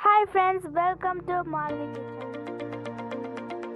Hi friends, welcome to Malvi Kitchen.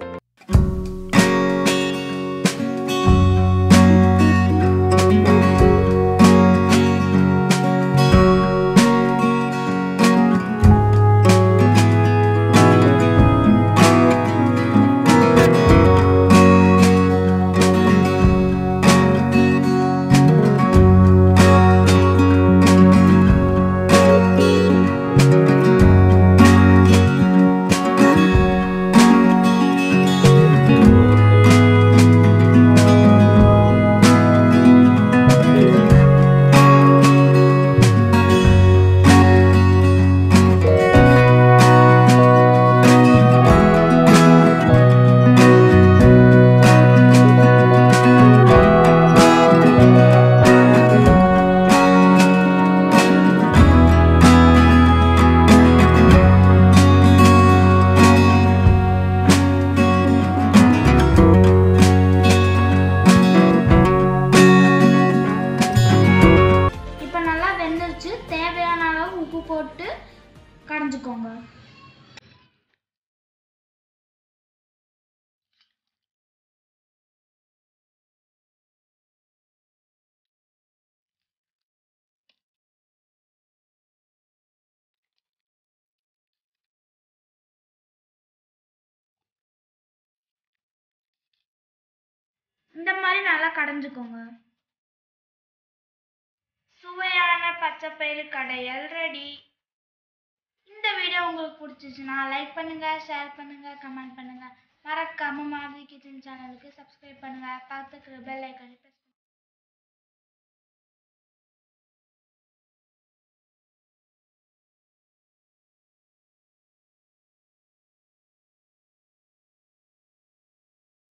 இப்போ நல்லா வெந்துருச்சு தேவையான அளவு உப்பு போட்டு கடைஞ்சிக்கோங்க இந்த மாதிரி நல்லா கடைஞ்சிக்கோங்க சுவையான பச்சைப்பயிறு கடையல் ரெடி இந்த வீடியோ உங்களுக்கு பிடிச்சிச்சுன்னா லைக் பண்ணுங்க ஷேர் பண்ணுங்க கமெண்ட் பண்ணுங்க மறக்காம மாதிரி கிச்சன் சேனலுக்கு சப்ஸ்கிரைப் பண்ணுங்க பக்கத்துக்கு பெல் ஐக்கானை